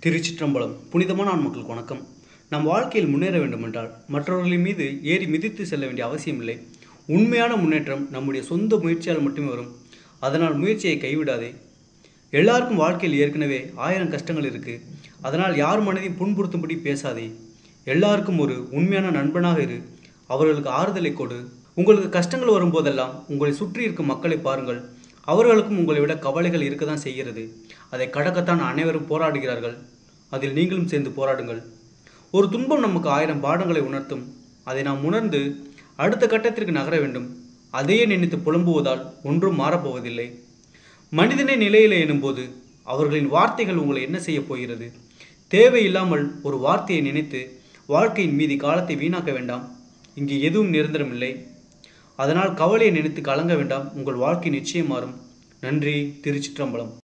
திருச்சிற்றம்பலம் புனிதமான ஆன்மக்களுக்கு வணக்கம் நம் வாழ்க்கையில் முன்னேற வேண்டுமென்றால் மற்றவர்களின் மீது ஏறி மிதித்து செல்ல வேண்டிய அவசியமில்லை உண்மையான முன்னேற்றம் நம்முடைய சொந்த முயற்சியால் மட்டுமே வரும் அதனால் முயற்சியை கைவிடாதே எல்லாருக்கும் வாழ்க்கையில் ஏற்கனவே ஆயிரம் கஷ்டங்கள் இருக்கு அதனால் யார் மனதையும் புண்படுத்தும்படி பேசாதே எல்லாருக்கும் ஒரு உண்மையான நண்பனாக இரு அவர்களுக்கு ஆறுதலை கொடு உங்களுக்கு கஷ்டங்கள் வரும்போதெல்லாம் உங்களை சுற்றி இருக்கும் மக்களை பாருங்கள் அவர்களுக்கும் உங்களை விட கவலைகள் இருக்க தான் செய்கிறது அதை கடக்கத்தான் அனைவரும் போராடுகிறார்கள் அதில் நீங்களும் சேர்ந்து போராடுங்கள் ஒரு துன்பம் நமக்கு ஆயிரம் பாடங்களை உணர்த்தும் அதை நாம் உணர்ந்து அடுத்த கட்டத்திற்கு நகர வேண்டும் அதையே நினைத்து புலம்புவதால் ஒன்றும் மாறப்போவதில்லை மனிதனை நிலையில எனும்போது அவர்களின் வார்த்தைகள் உங்களை என்ன செய்ய போகிறது தேவையில்லாமல் ஒரு வார்த்தையை நினைத்து வாழ்க்கையின் மீதி காலத்தை வீணாக்க வேண்டாம் இங்கு எதுவும் நிரந்தரமில்லை அதனால் கவலையை நினைத்து கலங்க வேண்டாம் உங்கள் வாழ்க்கை நிச்சயம் மாறும் நன்றி திருச்சிற்றம்பலம்